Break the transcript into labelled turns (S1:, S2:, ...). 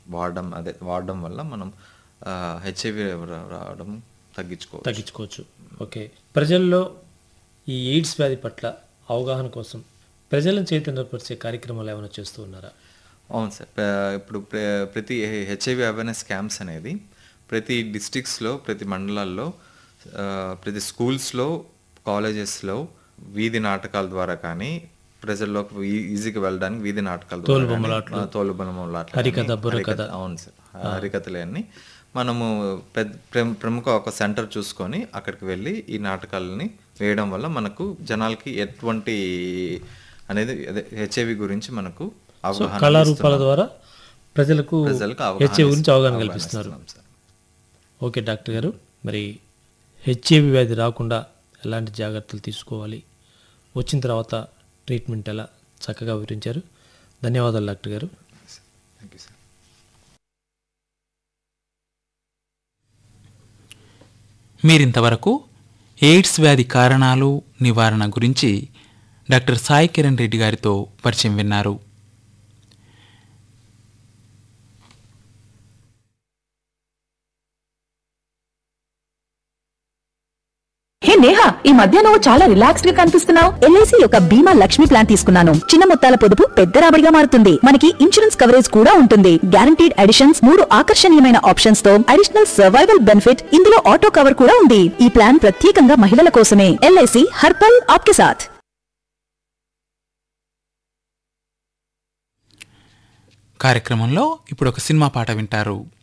S1: వాడడం అదే వాడడం వల్ల మనం హెచ్ఐవి రావడం తగ్గించుకోవచ్చు
S2: తగ్గించుకోవచ్చు ఓకే ప్రజల్లో ఈ ఎయిడ్స్ వ్యాధి పట్ల అవగాహన కోసం ప్రజలను చైతన్యపరిచే కార్యక్రమాలు ఏమైనా చేస్తూ ఉన్నారా
S1: అవును సార్ ప్ర- ఇప్పుడు ప్ర- ప్రతి హెచ్ఐవి అవేర్నెస్ క్యాంప్స్ అనేది ప్రతి డిస్టిక్స్లో ప్రతి మండలాల్లో ఆ, ప్రతి స్కూల్స్లో కాలేజెస్లో వీధి నాటకాల ద్వారా కానీ ప్రజల్లోకి ఈ- ఈజీగా వెళ్ళడానికి వీధి నాటకాల ద్వారా
S2: తోలుబొమ్మలాట్లు.
S1: కానీ, ఆ, తోలుబొమ్మలాట్లు
S2: హరికథ,
S1: కానీ,
S2: బుర్రకథ.
S1: హరికథ- అవును సార్ హరికథలే అన్ని మనము పెద్ద ప్రెమ్- ప్రముఖ ఒక సెంటర్ చూసుకొని అక్కడికి వెళ్ళి ఈ నాటకాలని వేయడం వల్ల మనకు జనాలకి ఎటువంటి అనేది అదే హెచ్ఐవి గురించి మనకు అవగాహన
S2: కళారూపాల ద్వారా ప్రజలకు
S1: ప్రజలకు అవగాహన
S2: హెచ్ఐవి గురించి అవగాహన
S1: అవగాహన
S2: కల్పిస్తున్నారు
S1: ఇస్తున్నాం సార్.
S2: ఓకే డాక్టర్ గారు మరి హెచ్ఐవి వ్యాధి రాకుండా ఎలాంటి జాగ్రత్తలు తీసుకోవాలి వచ్చిన తర్వాత ట్రీట్మెంట్ ఎలా చక్కగా వివరించారు ధన్యవాదాలు డాక్టర్ గారు
S1: థ్యాంక్ యూ సార్
S3: మీరింతవరకు ఎయిడ్స్ వ్యాధి కారణాలు నివారణ గురించి డాక్టర్ సాయి కిరణ్ రెడ్డి గారితో పరిచయం విన్నారు
S4: హే నేహా ఈ మధ్య నువ్వు చాలా రిలాక్స్డ్ గా కనిపిస్తున్నావు ఎల్ఐసి యొక్క బీమా లక్ష్మి ప్లాన్ తీసుకున్నాను చిన్న మొత్తాల పొదుపు పెద్ద రాబడిగా మారుతుంది మనకి ఇన్సూరెన్స్ కవరేజ్ కూడా ఉంటుంది గ్యారంటీడ్ అడిషన్స్ మూడు ఆకర్షణీయమైన ఆప్షన్స్ తో అడిషనల్ సర్వైవల్ బెనిఫిట్ ఇందులో ఆటో కవర్ కూడా ఉంది ఈ ప్లాన్ ప్రత్యేకంగా మహిళల కోసమే ఎల్ఐసి హర్పల్ ఆప్కే సాథ్
S3: కార్యక్రమంలో ఇప్పుడు ఒక సినిమా పాట వింటారు